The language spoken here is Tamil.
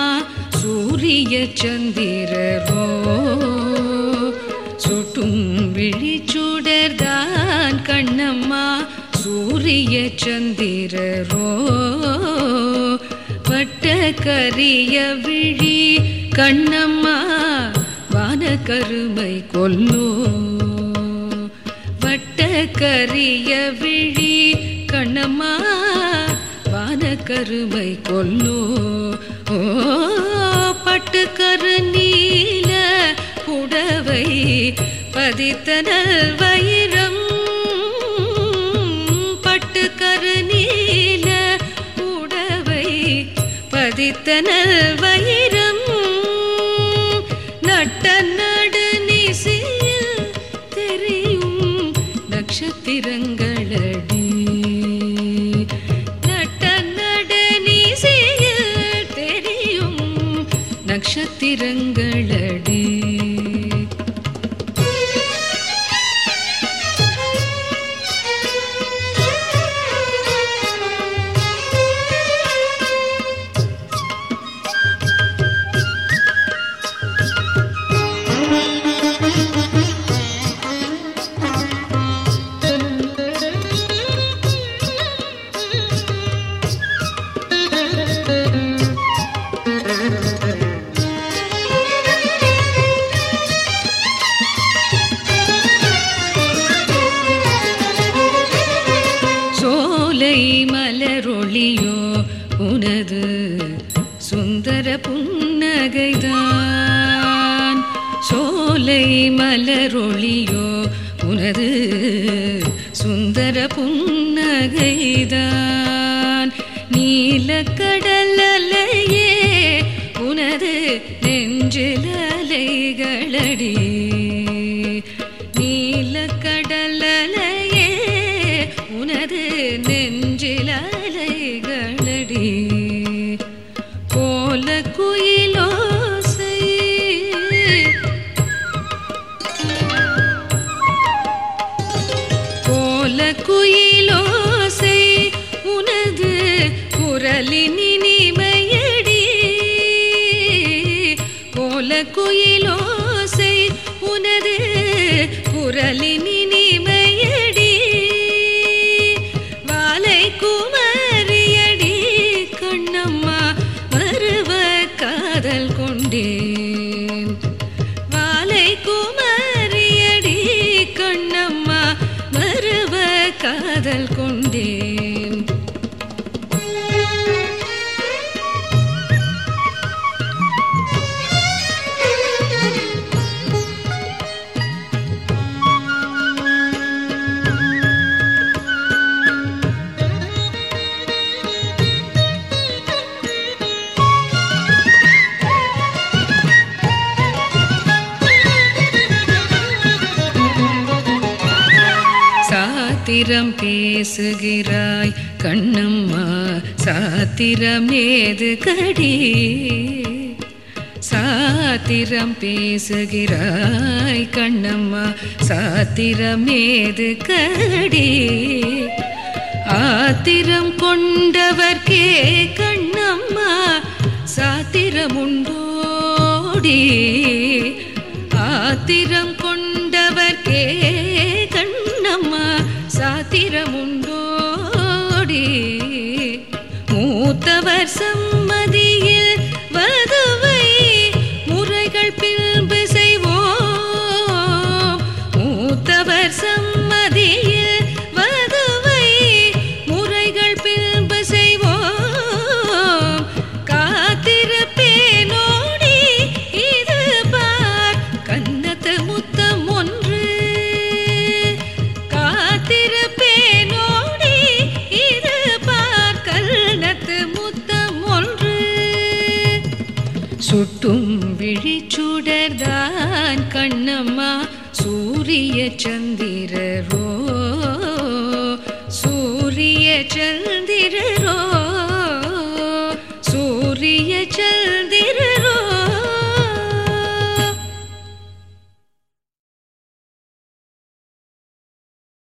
சூரிய சந்திரரோ சுட்டும் விழிச்சுடர்தான் கண்ணம்மா சூரிய சந்திரரோ வட்ட கரிய விழி கண்ணம்மா வான கருமை கொல்லோ வட்ட கரிய விழி கண்ணம்மா வான கருமை கொல்லோ ஓ பட்டு கரு நீல புடவை பதித்தனல் வைரம் பட்டு கரு நீல புடவை பதித்தனல் வைரம் நட்ட நடு நிசையில் தெரியும் நட்சத்திரங்களடி நட்ட நடு நிசையில் தெரியும் நட்சத்திரங்களடி சோலை மலரொளியோ உனது சுந்தர புன்னகைதான் சோலை மலரொளியோ உனது சுந்தர புன்னகைதான் நீலக்கடல் அலையே உனது நெஞ்சில் அலைகளடி நீலக்கடல் அலையே உனது நெஞ்சில் அலைகளடி கோல குயிலோசை கோல குயிலோசை உனது குரலின் இனிமையடி கோல குயிலோசை உனது குரலின் இனிமையடி வாலை குமரியடி கண்ணம்மா மறுவ காதல் கொண்டேன் வாலை குமரியடி கண்ணம்மா மறுவ காதல் கொண்டேன் சாத்திரம் பேசுகிறாய் கண்ணம்மா சாத்திரமேது கடி சாத்திரம் பேசுகிறாய் கண்ணம்மா சாத்திரமேது கடி ஆத்திரம் கொண்டவர்க்கே கண்ணம்மா சாத்திரமுண்டோடி ஆத்திரம் கொண்டவர்க்கே கண்ணம்மா சாத்திரமுண்டோடி மூத்தவர் சம்மதியில் வதுவை முறைகள் பின்பு செய்வோம் மூத்தவர் சம்மதியில் வதுவை முறைகள் பின்பு செய்வோம் காத்திருப்பேனோடி இது பார் கன்னத்து முத்தம் ஒன்று காத்திருப்பேனோடி இது பார் கன்னத்து முத்தம் ஒன்று சுட்டும் விழிச்சுடர்தான் கண்ணம்மா சூரிய சந்திரரோ சூரிய சந்திரரோ